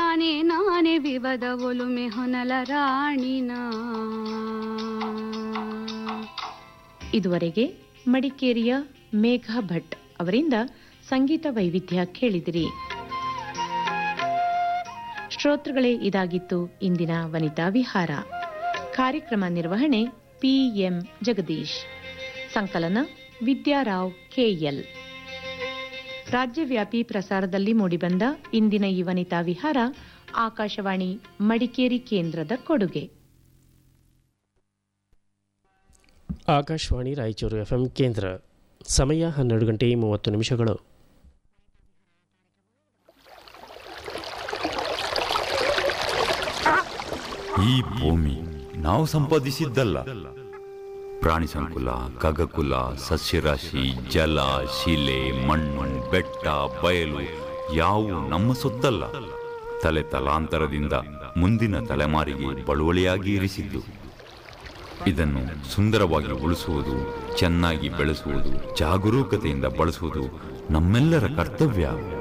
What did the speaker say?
ತಾನೇ ನಾನೇ ವಿವದ ಒಲುಮೆ ಹೊನಲ ರಾಣಿನ ಇದುವರೆಗೆ ಮಡಿಕೇರಿಯ ಮೇಘ ಭಟ್ ಅವರಿಂದ ಸಂಗೀತ ವೈವಿಧ್ಯ ಕೇಳಿದಿರಿ ಶ್ರೋತೃಗಳೇ ಇದಾಗಿತ್ತು ಇಂದಿನ ವನಿತಾ ವಿಹಾರ ಕಾರ್ಯಕ್ರಮ ನಿರ್ವಹಣೆ ಪಿಎಂ ಜಗದೀಶ್ ಸಂಕಲನ ವಿದ್ಯಾರಾವ್ ಕೆಎಲ್ ರಾಜ್ಯವ್ಯಾಪಿ ಪ್ರಸಾರದಲ್ಲಿ ಮೂಡಿಬಂದ ಇಂದಿನ ಈ ವನಿತಾ ವಿಹಾರ ಆಕಾಶವಾಣಿ ಮಡಿಕೇರಿ ಕೇಂದ್ರದ ಕೊಡುಗೆ ಆಕಾಶವಾಣಿ ರಾಯಚೂರು ಎಫ್ ಕೇಂದ್ರ ಸಮಯ ಹನ್ನೆರಡು ಗಂಟೆ ಮೂವತ್ತು ನಿಮಿಷಗಳು ಈ ಭೂಮಿ ನಾವು ಸಂಪಾದಿಸಿದ್ದಲ್ಲ ಪ್ರಾಣಿ ಸಂಕುಲ ಖಗಕುಲ ಸಸ್ಯರಾಶಿ ಜಲ ಶಿಲೆ ಮಣ್ಣು ಬೆಟ್ಟ ಬಯಲು ಯಾವು ನಮ್ಮ ಸೊತ್ತಲ್ಲ ತಲೆ ತಲಾಂತರದಿಂದ ಮುಂದಿನ ತಲೆಮಾರಿಗೆ ಬಳುವಳಿಯಾಗಿ ಇರಿಸಿದ್ದು ಇದನ್ನು ಸುಂದರವಾಗಿ ಉಳಿಸುವುದು ಚೆನ್ನಾಗಿ ಬೆಳೆಸುವುದು ಜಾಗರೂಕತೆಯಿಂದ ಬಳಸುವುದು ನಮ್ಮೆಲ್ಲರ ಕರ್ತವ್ಯ